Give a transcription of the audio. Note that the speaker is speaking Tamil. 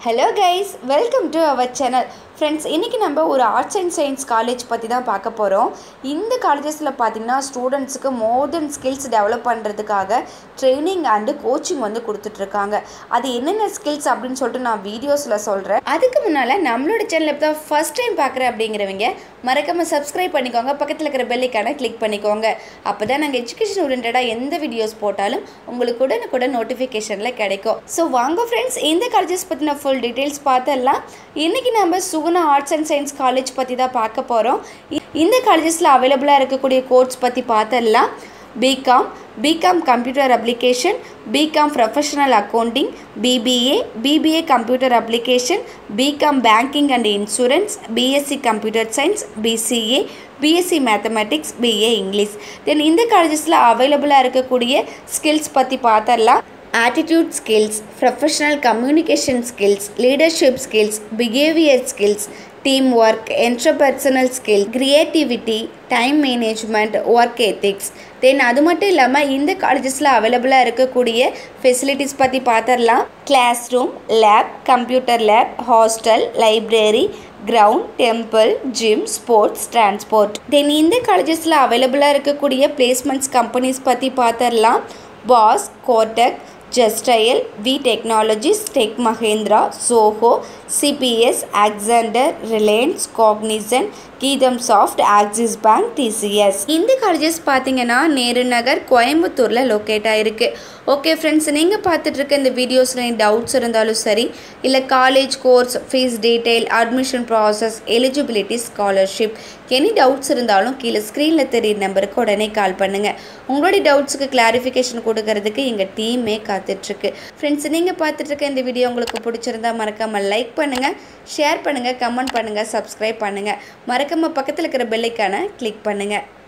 hello guys welcome to our channel friends இன்றைக்கி நம்ம ஒரு ஆர்ட்ஸ் அண்ட் சயின்ஸ் காலேஜ் பற்றி தான் பார்க்க போகிறோம் இந்த காலேஜஸில் பார்த்திங்கன்னா ஸ்டூடெண்ட்ஸுக்கு மோர் ஸ்கில்ஸ் டெவலப் பண்ணுறதுக்காக ட்ரைனிங் அண்டு கோச்சிங் வந்து கொடுத்துட்ருக்காங்க அது என்னென்ன ஸ்கில்ஸ் அப்படின்னு சொல்லிட்டு நான் வீடியோஸில் சொல்கிறேன் அதுக்கு முன்னால் நம்மளோட சேனல் இப்போ தான் ஃபஸ்ட் டைம் பார்க்குறேன் அப்படிங்கிறவங்க மறக்காமல் சப்ஸ்கிரைப் பண்ணிக்கோங்க பக்கத்தில் இருக்கிற பெல்லைக்கான கிளிக் பண்ணிக்கோங்க அப்போ தான் நாங்கள் எஜுகேஷன் ஓரியன்டாக எந்த வீடியோஸ் போட்டாலும் உங்களுக்கு உடனுக்குடன் நோட்டிஃபிகேஷனில் கிடைக்கும் ஸோ வாங்க ஃப்ரெண்ட்ஸ் இந்த காலேஜஸ் பற்றின ஃபுல் டீட்டெயில்ஸ் பார்த்தெல்லாம் இன்றைக்கி நம்ம Suguna arts and science college பற்றி தான் பார்க்க போகிறோம் இந்த காலேஜஸில் அவைலபிளாக இருக்கக்கூடிய கோர்ஸ் பற்றி பார்த்தெல்லாம் BCom BCom computer application BCom professional accounting BBA BBA computer application BCom banking and insurance BSc computer science BCA BSc mathematics BA English then இந்த காலேஜஸில் அவைலபிளாக இருக்கக்கூடிய ஸ்கில்ஸ் பற்றி பார்த்தரலாம் attitude skills professional communication skills leadership skills behaviour skills teamwork interpersonal skill creativity time management work ethics then அது மட்டும் இல்லாமல் இந்த காலேஜஸில் அவைலபிளாக இருக்கக்கூடிய ஃபெசிலிட்டிஸ் பற்றி பார்த்துடலாம் classroom lab computer lab hostel library ground temple gym sports transport then இந்த காலேஜஸில் அவைலபிளாக இருக்கக்கூடிய பிளேஸ்மெண்ட்ஸ் கம்பெனிஸ் பற்றி பார்த்துடலாம் பாஸ் Kotak Justdial V technologies tech Mahindra Zoho CBS Accenture Reliance Cognizant Geetham soft Axis bank TCS இந்த காலேஜஸ் பார்த்தீங்கன்னா நேரு நகர் கோயம்புத்தூரில் லொக்கேட் ஆகிருக்கு ஓகே ஃப்ரெண்ட்ஸ் நீங்கள் பார்த்துட்டு இருக்க இந்த வீடியோஸில் டவுட்ஸ் இருந்தாலும் சரி இல்லை college course fees detail admission process eligibility scholarship any doubts இருந்தாலும் கீழே ஸ்க்ரீனில் தெரியுற நம்பருக்கு உடனே கால் பண்ணுங்கள் உங்களுடைய டவுட்ஸுக்கு கிளாரிஃபிகேஷன் கொடுக்கறதுக்கு எங்கள் டீமே காத்துட்ருக்கு ஃப்ரெண்ட்ஸ் நீங்கள் பார்த்துட்டு இருக்க இந்த வீடியோ உங்களுக்கு பிடிச்சிருந்தா மறக்காமல் லைக் பண்ணுங்கள் ஷேர் பண்ணுங்கள் கமெண்ட் பண்ணுங்கள் சப்ஸ்கிரைப் பண்ணுங்கள் மறக்காமல் பக்கத்தில் இருக்கிற பெல்லைக்கான கிளிக் பண்ணுங்கள்